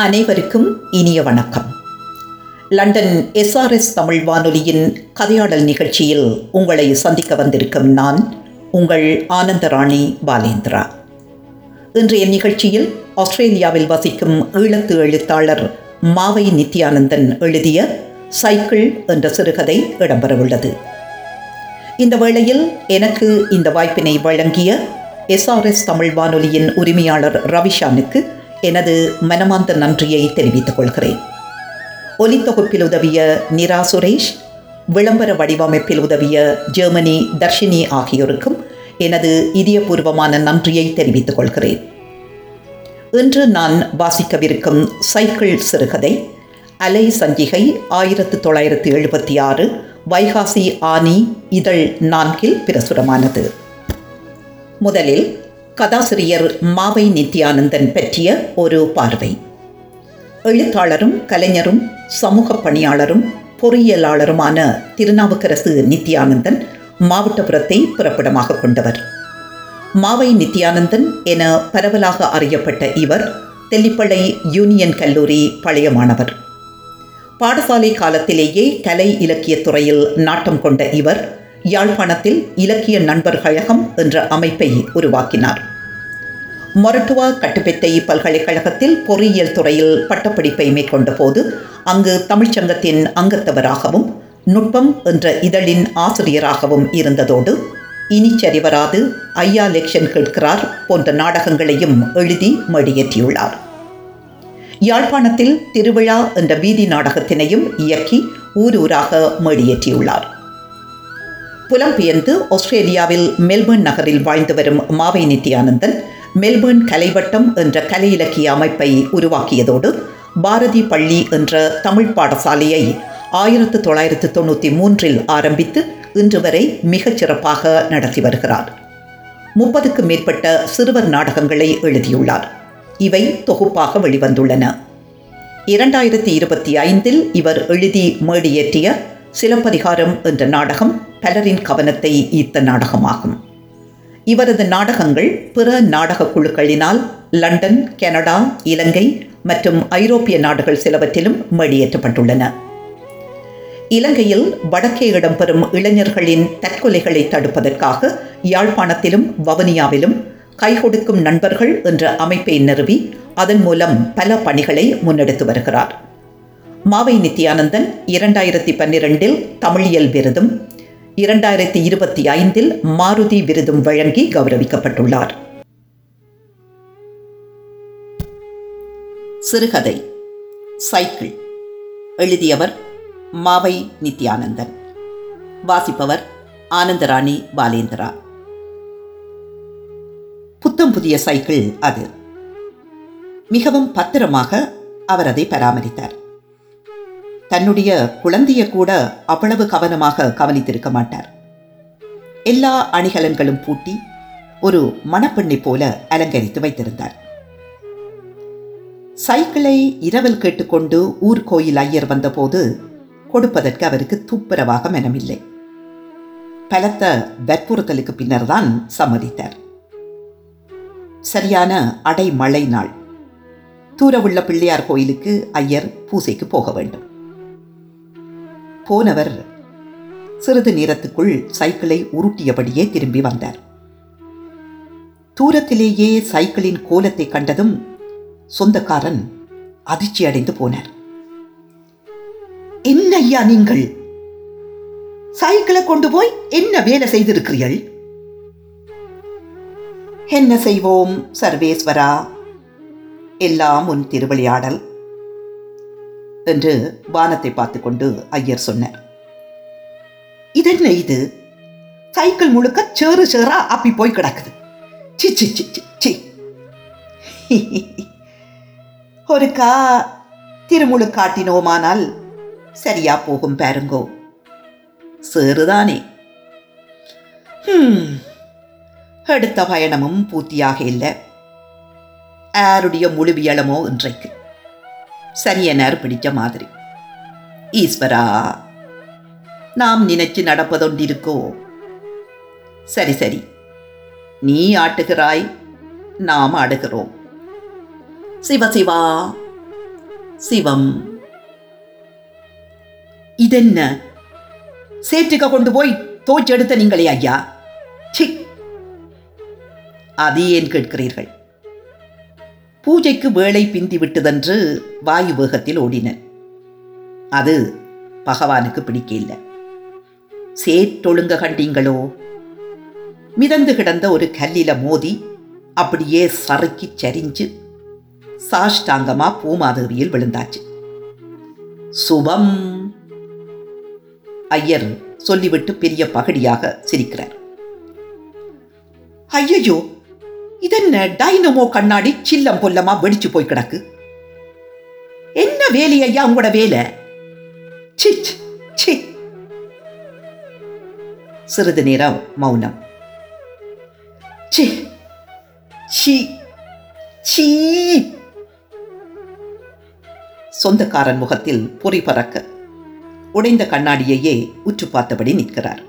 அனைவருக்கும் இனிய வணக்கம் லண்டன் எஸ்ஆர்எஸ் தமிழ் வானொலியின் கதையாடல் நிகழ்ச்சியில் உங்களை சந்திக்க வந்திருக்கும் நான் உங்கள் ஆனந்தராணி பாலேந்திரா இன்றைய நிகழ்ச்சியில் ஆஸ்திரேலியாவில் வசிக்கும் ஈழத்து எழுத்தாளர் மாவை நித்யானந்தன் எழுதிய சைக்கிள் என்ற சிறுகதை இடம்பெறவுள்ளது இந்த வேளையில் எனக்கு இந்த வாய்ப்பினை வழங்கிய எஸ்ஆர்எஸ் தமிழ் வானொலியின் உரிமையாளர் ரவிஷானுக்கு எனது மனமார்ந்த நன்றியை தெரிவித்துக் கொள்கிறேன் ஒலித்தொகுப்பில் உதவிய நிரா சுரேஷ் விளம்பர வடிவமைப்பில் உதவிய ஜெர்மனி தர்ஷினி ஆகியோருக்கும் எனது இதயபூர்வமான நன்றியை தெரிவித்துக் கொள்கிறேன் இன்று நான் வாசிக்கவிருக்கும் சைக்கிள் சிறுகதை அலை சஞ்சிகை ஆயிரத்து தொள்ளாயிரத்து எழுபத்தி ஆறு வைகாசி ஆனி இதழ் நான்கில் பிரசுரமானது முதலில் கதாசிரியர் மாவை நித்யானந்தன் பற்றிய ஒரு பார்வை எழுத்தாளரும் கலைஞரும் சமூக பணியாளரும் பொறியியலாளருமான திருநாவுக்கரசு நித்யானந்தன் மாவட்டபுரத்தை பிறப்பிடமாக கொண்டவர் மாவை நித்யானந்தன் என பரவலாக அறியப்பட்ட இவர் தெல்லிப்பளை யூனியன் கல்லூரி பழைய மாணவர் பாடசாலை காலத்திலேயே கலை இலக்கியத் துறையில் நாட்டம் கொண்ட இவர் யாழ்ப்பாணத்தில் இலக்கிய நண்பர் கழகம் என்ற அமைப்பை உருவாக்கினார் மொரட்டுவா கட்டுப்பெத்தை பல்கலைக்கழகத்தில் பொறியியல் துறையில் பட்டப்படிப்பை மேற்கொண்ட போது அங்கு தமிழ்ச்சங்கத்தின் அங்கத்தவராகவும் நுட்பம் என்ற இதழின் ஆசிரியராகவும் இருந்ததோடு இனிச்சரிவராது ஐயா லெக்ஷன் கேட்கிறார் போன்ற நாடகங்களையும் எழுதி மேடியேற்றியுள்ளார் யாழ்ப்பாணத்தில் திருவிழா என்ற வீதி நாடகத்தினையும் இயக்கி ஊரூராக மேடியேற்றியுள்ளார் புலம்பெயர்ந்து ஆஸ்திரேலியாவில் மெல்பர்ன் நகரில் வாழ்ந்து வரும் மாவை நித்யானந்தன் மெல்பர்ன் கலைவட்டம் என்ற கலை இலக்கிய அமைப்பை உருவாக்கியதோடு பாரதி பள்ளி என்ற தமிழ் பாடசாலையை ஆயிரத்து தொள்ளாயிரத்து தொண்ணூற்றி மூன்றில் ஆரம்பித்து இன்று வரை மிகச் சிறப்பாக நடத்தி வருகிறார் முப்பதுக்கும் மேற்பட்ட சிறுவர் நாடகங்களை எழுதியுள்ளார் இவை தொகுப்பாக வெளிவந்துள்ளன இரண்டாயிரத்தி இருபத்தி ஐந்தில் இவர் எழுதி மேடியேற்றிய சிலப்பதிகாரம் என்ற நாடகம் பலரின் கவனத்தை ஈர்த்த நாடகமாகும் இவரது நாடகங்கள் பிற நாடக குழுக்களினால் லண்டன் கனடா இலங்கை மற்றும் ஐரோப்பிய நாடுகள் சிலவற்றிலும் மேடியேற்றப்பட்டுள்ளன இலங்கையில் வடக்கே இடம்பெறும் இளைஞர்களின் தற்கொலைகளை தடுப்பதற்காக யாழ்ப்பாணத்திலும் வவுனியாவிலும் கைகொடுக்கும் நண்பர்கள் என்ற அமைப்பை நிறுவி அதன் மூலம் பல பணிகளை முன்னெடுத்து வருகிறார் மாவை நித்யானந்தன் இரண்டாயிரத்தி பன்னிரெண்டில் தமிழியல் விருதும் இரண்டாயிரத்தி இருபத்தி ஐந்தில் மாருதி விருதும் வழங்கி கௌரவிக்கப்பட்டுள்ளார் சிறுகதை சைக்கிள் எழுதியவர் மாவை நித்யானந்தன் வாசிப்பவர் ஆனந்தராணி பாலேந்திரா புத்தம் புதிய சைக்கிள் அது மிகவும் பத்திரமாக அவர் அதை பராமரித்தார் தன்னுடைய குழந்தைய கூட அவ்வளவு கவனமாக கவனித்திருக்க மாட்டார் எல்லா அணிகலன்களும் பூட்டி ஒரு மணப்பெண்ணை போல அலங்கரித்து வைத்திருந்தார் சைக்கிளை இரவல் கேட்டுக்கொண்டு ஊர் கோயில் ஐயர் வந்தபோது கொடுப்பதற்கு அவருக்கு துப்புரவாக மனமில்லை பலத்த வற்புறுத்தலுக்கு பின்னர் தான் சம்மதித்தார் சரியான அடை மழை நாள் தூரவுள்ள பிள்ளையார் கோயிலுக்கு ஐயர் பூசைக்கு போக வேண்டும் போனவர் சிறிது நேரத்துக்குள் சைக்கிளை உருட்டியபடியே திரும்பி வந்தார் தூரத்திலேயே சைக்கிளின் கோலத்தை கண்டதும் சொந்தக்காரன் அதிர்ச்சி அடைந்து போனார் என்ன ஐயா நீங்கள் சைக்கிளை கொண்டு போய் என்ன வேலை செய்திருக்கிறீர்கள் என்ன செய்வோம் சர்வேஸ்வரா எல்லாம் உன் திருவிளையாடல் என்று வானத்தை பார்த்து கொண்டு ஐயர் சொன்னார் இதென்ன இது சைக்கிள் முழுக்க சேறு சேரா அப்பி போய் கிடக்குது சி சி சி சி சி ஒருக்கா திருமுழு காட்டினோமானால் சரியா போகும் பாருங்கோ சேறுதானே ஹம், அடுத்த பயணமும் பூர்த்தியாக இல்லை யாருடைய முழுவியலமோ இன்றைக்கு சரியனர் பிடிச்ச மாதிரி ஈஸ்வரா நாம் நினைச்சு நடப்பதொண்டிருக்கோ சரி சரி நீ ஆட்டுகிறாய் நாம் ஆடுகிறோம் சிவ சிவா சிவம் இதென்ன சேற்றுக்க கொண்டு போய் தோச்செடுத்த நீங்களே ஐயா சி அது ஏன் கேட்கிறீர்கள் பூஜைக்கு வேலை பிந்தி விட்டதென்று வாயு வேகத்தில் ஓடினேன் அது பகவானுக்கு பிடிக்கல சேற்றொழுங்க கண்டீங்களோ மிதந்து கிடந்த ஒரு கல்லில மோதி அப்படியே சறுக்கி சரிஞ்சு சாஷ்டாங்கமா பூமாதேவியில் விழுந்தாச்சு சுபம் ஐயர் சொல்லிவிட்டு பெரிய பகடியாக சிரிக்கிறார் ஐயையோ இதென்ன டைனமோ கண்ணாடி சில்லம் பொல்லமா வெடிச்சு போய் கிடக்கு என்ன வேலை ஐயா உங்களோட வேலை சி சி, சி சிறிது நேரம் மௌனம் சி சி சீ சொந்தக்காரன் முகத்தில் பொறி பறக்க உடைந்த கண்ணாடியையே உற்று பார்த்தபடி நிற்கிறார்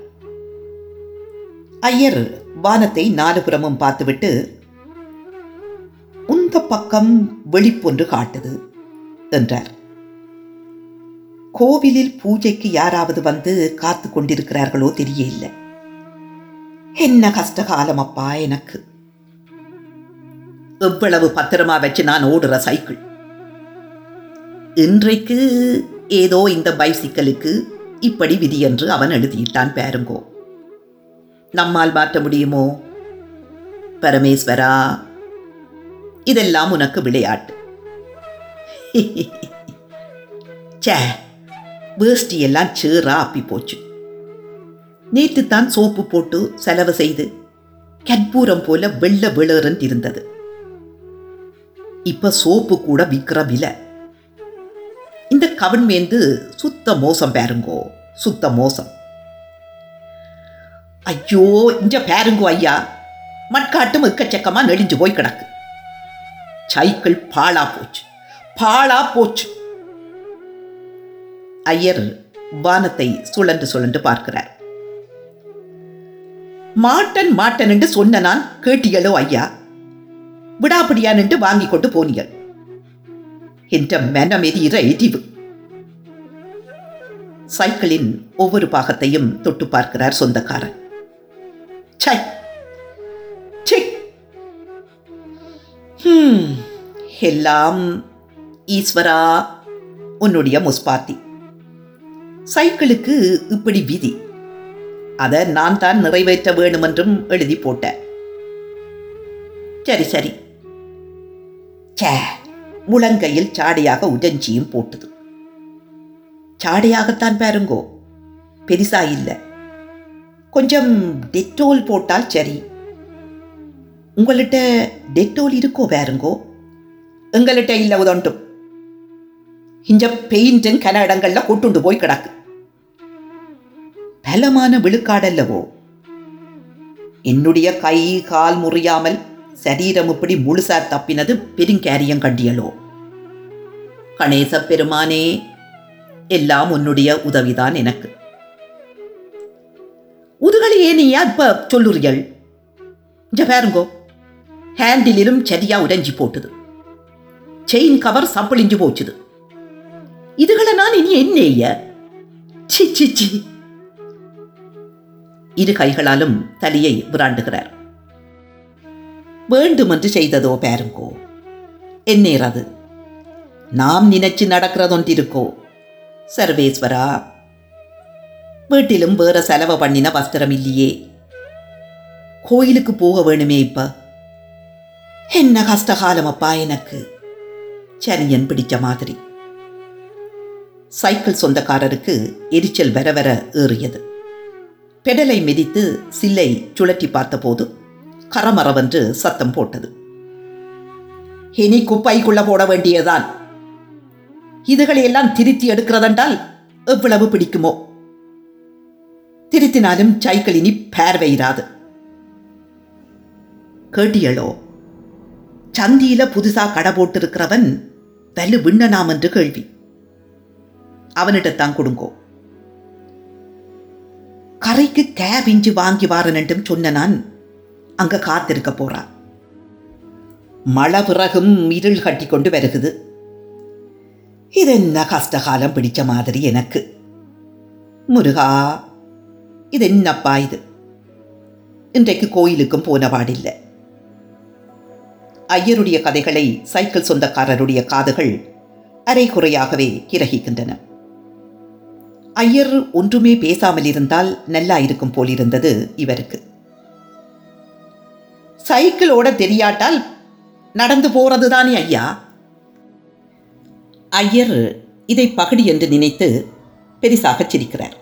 ஐயர் வானத்தை நாலுபுறமும் பார்த்துவிட்டு உந்த பக்கம் வெளிப்பொன்று காட்டுது என்றார் கோவிலில் பூஜைக்கு யாராவது வந்து காத்து கொண்டிருக்கிறார்களோ தெரியல என்ன கஷ்டகாலம் அப்பா எனக்கு எவ்வளவு பத்திரமா வச்சு நான் ஓடுற சைக்கிள் இன்றைக்கு ஏதோ இந்த பைசிக்கலுக்கு இப்படி விதி என்று அவன் எழுதியிட்டான் பாருங்கோ நம்மால் மாற்ற முடியுமோ பரமேஸ்வரா இதெல்லாம் உனக்கு விளையாட்டு சே வேஷ்டி எல்லாம் சேரா அப்பி போச்சு நேற்று தான் சோப்பு போட்டு செலவு செய்து கற்பூரம் போல வெள்ள விளறன் இருந்தது இப்ப சோப்பு கூட விற்கிற விலை இந்த கவன்மேந்து சுத்த மோசம் பாருங்கோ சுத்த மோசம் ஐயோ இங்க பாருங்கோ ஐயா மட்காட்டும் எக்கச்சக்கமா நெளிஞ்சு போய் கிடக்கு சைக்கிள் பாழா போச்சு பாழா போச்சு ஐயர் வானத்தை சுழன்று சுழன்று பார்க்கிறார் மாட்டன் மாட்டன் என்று சொன்ன நான் கேட்டியலோ ஐயா விடாப்பிடியான் என்று வாங்கி கொண்டு போனீர்கள் என்ற மனமெதிர எரிவு சைக்கிளின் ஒவ்வொரு பாகத்தையும் தொட்டு பார்க்கிறார் சொந்தக்காரன் சை சை ஹம், எல்லாம் ஈஸ்வரா உன்னுடைய முஸ்பாத்தி சைக்கிளுக்கு இப்படி விதி அதை நான் தான் நிறைவேற்ற வேணுமென்றும் எழுதி போட்டேன் சரி சரி சே முழங்கையில் சாடையாக உடஞ்சியும் போட்டது சாடையாகத்தான் பாருங்கோ பெரிசா இல்லை கொஞ்சம் டெட்டோல் போட்டால் சரி உங்கள்கிட்ட டெட்டோல் இருக்கோ பாருங்கோ எங்கள்கிட்ட இல்லை உதண்டும் இஞ்ச பெயிண்டன் கன இடங்கள்ல கொட்டுண்டு போய் கிடக்கு பலமான விழுக்காடல்லவோ என்னுடைய கை கால் முறியாமல் சரீரம் இப்படி முழுசா தப்பினது பெருங்காரியம் கண்டியலோ கணேச பெருமானே எல்லாம் உன்னுடைய உதவிதான் எனக்கு உதுகளையே நீயா இப்ப சொல்லுறியல் இங்க பாருங்கோ ஹேண்டிலும் சரியா உடைஞ்சி போட்டுது செயின் கவர் சப்பளிஞ்சு போச்சுது இதுகளை நான் இனி என்னைய சி சி சி இரு கைகளாலும் தலையை விராண்டுகிறார் வேண்டுமென்று செய்ததோ பாருங்கோ என்னேறது நாம் நினைச்சு நடக்கிறதொன்றிருக்கோ சர்வேஸ்வரா வீட்டிலும் வேற செலவு பண்ணின வஸ்திரம் இல்லையே கோயிலுக்கு போக வேணுமே இப்ப என்ன கஷ்டகாலம் அப்பா எனக்கு சரியன் பிடிச்ச மாதிரி சைக்கிள் சொந்தக்காரருக்கு எரிச்சல் வர வர ஏறியது பெடலை மிதித்து சில்லை சுழற்றி பார்த்தபோது கரமரவென்று சத்தம் போட்டது இனி குப்பைக்குள்ள போட வேண்டியதுதான் இதுகளை எல்லாம் திருத்தி எடுக்கிறதென்றால் எவ்வளவு பிடிக்குமோ திருத்தினாலும் சைக்கிள் இனி பார்வையிராது கேட்டியளோ சந்தியில புதுசா கடை போட்டிருக்கிறவன் வலு விண்ணனாம் என்று கேள்வி அவனிடத்தான் கொடுங்கோ கரைக்கு கேப் இஞ்சி வாங்கி வாரனட்டும் சொன்ன நான் அங்க காத்திருக்க போறான் மழை பிறகும் இருள் கட்டி கொண்டு வருகுது இது என்ன கஷ்டகாலம் பிடிச்ச மாதிரி எனக்கு முருகா இது என்னப்பா இது இன்றைக்கு கோயிலுக்கும் போன பாடில்லை ஐயருடைய கதைகளை சைக்கிள் சொந்தக்காரருடைய காதுகள் அரைகுறையாகவே கிரகிக்கின்றன ஐயர் ஒன்றுமே பேசாமல் இருந்தால் நல்லா இருக்கும் போலிருந்தது இவருக்கு சைக்கிளோட தெரியாட்டால் நடந்து போறது தானே ஐயா ஐயர் இதை பகடி என்று நினைத்து பெரிசாக சிரிக்கிறார்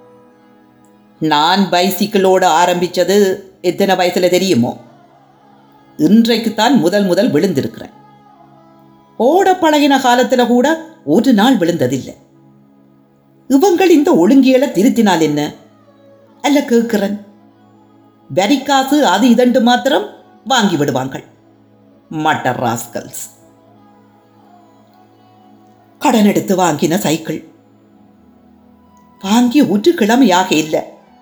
நான் பைசிக்கிளோட ஆரம்பிச்சது எத்தனை வயசுல தெரியுமோ இன்றைக்குத்தான் முதல் முதல் விழுந்திருக்கிறேன் ஓட பழகின காலத்துல கூட ஒரு நாள் விழுந்ததில்லை இவங்கள் இந்த ஒழுங்கியலை திருத்தினால் என்ன அல்ல கேட்கிறேன் வரிக்காசு அது இதண்டு மாத்திரம் வாங்கி விடுவாங்கள் மட்டர் ராஸ்கல்ஸ் கடன் எடுத்து வாங்கின சைக்கிள் வாங்கி ஒரு கிழமையாக இல்லை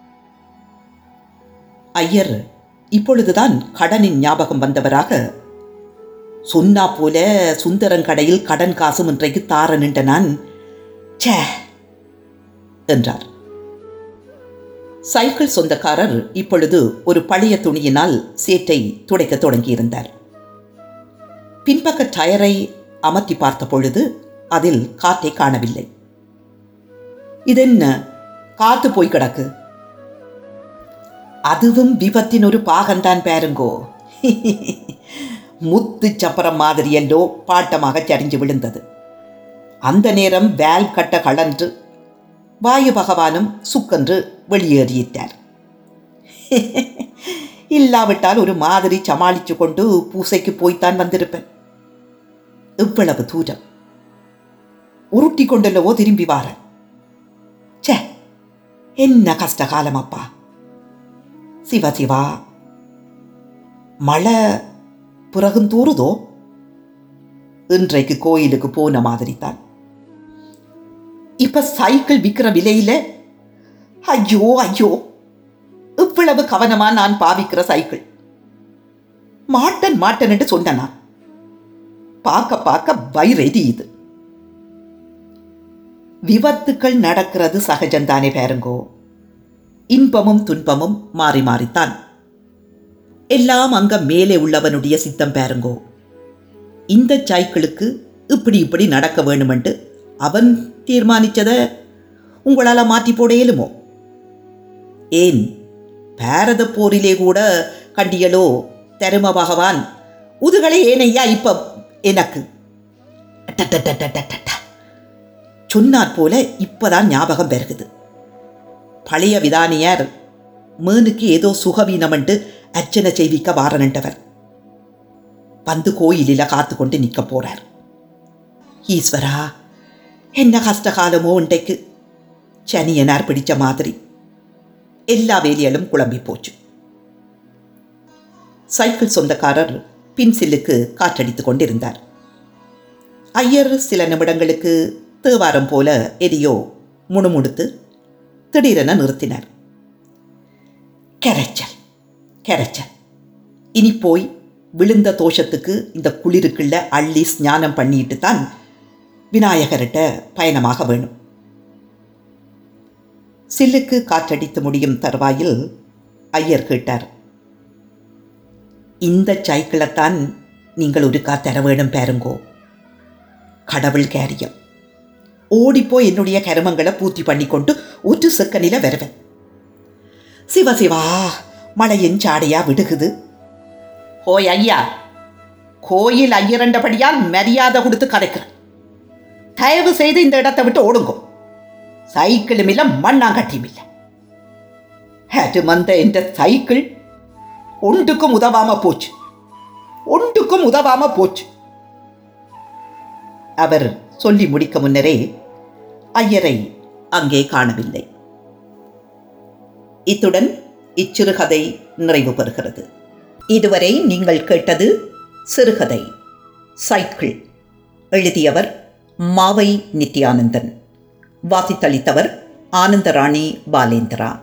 ஐயர் இப்பொழுதுதான் கடனின் ஞாபகம் வந்தவராக சொன்னா போல சுந்தரன் கடையில் கடன் காசும் இன்றைக்கு தார நின்ற நான் ச்சே என்றார் சைக்கிள் சொந்தக்காரர் இப்பொழுது ஒரு பழைய துணியினால் சேற்றை துடைக்க தொடங்கியிருந்தார் பின்பக்க டயரை அமர்த்தி பார்த்த பொழுது அதில் காற்றை காணவில்லை இதென்ன காத்து போய் கிடக்கு அதுவும் விபத்தின் ஒரு பாகம்தான் பாருங்கோ முத்து சப்பரம் மாதிரியெல்லோ பாட்டமாக சரிஞ்சு விழுந்தது அந்த நேரம் வேல் கட்ட கலன்று வாயு பகவானும் சுக்கென்று வெளியேறியிட்டார் இல்லாவிட்டால் ஒரு மாதிரி சமாளித்து கொண்டு பூசைக்கு போய்த்தான் வந்திருப்பேன் இவ்வளவு தூரம் உருட்டி கொண்டல்லவோ திரும்பி வாரேன் ச்சே என்ன கஷ்டகாலம் அப்பா சிவா சிவா மழை பிறகும் தூறுதோ இன்றைக்கு கோயிலுக்கு போன மாதிரி தான் இப்ப சைக்கிள் விற்கிற விலையில ஐயோ ஐயோ இவ்வளவு கவனமா நான் பாவிக்கிற சைக்கிள் மாட்டன் மாட்டன் என்று சொன்னனா பார்க்க பார்க்க வயிறெரியுது விபத்துக்கள் நடக்கிறது சகஜம்தானே பேருங்கோ இன்பமும் துன்பமும் மாறி மாறித்தான் எல்லாம் அங்க மேலே உள்ளவனுடைய சித்தம் பேருங்கோ இந்த சைக்கிளுக்கு இப்படி இப்படி நடக்க வேணுமென்று அவன் தீர்மானிச்சதை உங்களால் மாற்றி போட இயலுமோ ஏன் பாரத போரிலே கூட கண்டியலோ தரும பகவான் உதுகளை ஏனையா இப்ப எனக்கு டட்டட்டட்டட்டட்டட்ட. சொன்னாற் போல இப்பதான் ஞாபகம் பெருகுது பழைய விதானியார் மேனுக்கு ஏதோ சுகவீனமென்று அர்ச்சனை செய்விக்க வாரனண்டவர் வந்து கோயிலில் காத்து கொண்டு நிற்க போறார் ஈஸ்வரா என்ன கஷ்டகாலமோ இன்றைக்கு சனியனார் பிடிச்ச மாதிரி எல்லா வேலியலும் குழம்பி போச்சு சைக்கிள் சொந்தக்காரர் பின்சில்லுக்கு காற்றடித்துக் கொண்டிருந்தார் ஐயர் சில நிமிடங்களுக்கு தேவாரம் போல எதையோ முணுமுணுத்து திடீரென நிறுத்தினார் கரைச்சல் கரைச்சல் இனி போய் விழுந்த தோஷத்துக்கு இந்த குளிருக்குள்ள அள்ளி ஸ்நானம் பண்ணிட்டு தான் விநாயகர்கிட்ட பயணமாக வேணும் சில்லுக்கு காற்றடித்து முடியும் தருவாயில் ஐயர் கேட்டார் இந்த சைக்கிளைத்தான் நீங்கள் ஒருக்கா தர வேணும் பேருங்கோ கடவுள் கேரியம் ஓடிப்போய் என்னுடைய கருமங்களை பூர்த்தி பண்ணிக்கொண்டு ஒரு செக்கனில வருவேன் சிவ சிவா மழையின் சாடையா விடுகுது ஓய் ஐயா கோயில் ஐயரண்டபடியால் மரியாதை கொடுத்து கதைக்கிறேன் தயவு செய்து இந்த இடத்தை விட்டு ஓடுங்கோ சைக்கிளும் இல்லை மண்ணாங்கட்டியும் இல்லை அது வந்த இந்த சைக்கிள் ஒன்றுக்கும் உதவாம போச்சு ஒன்றுக்கும் உதவாம போச்சு அவர் சொல்லி முடிக்க முன்னரே ஐயரை அங்கே காணவில்லை இத்துடன் இச்சிறுகதை நிறைவு பெறுகிறது இதுவரை நீங்கள் கேட்டது சிறுகதை சைக்கிள் எழுதியவர் மாவை நித்யானந்தன் வாசித்தளித்தவர் ஆனந்தராணி பாலேந்திரா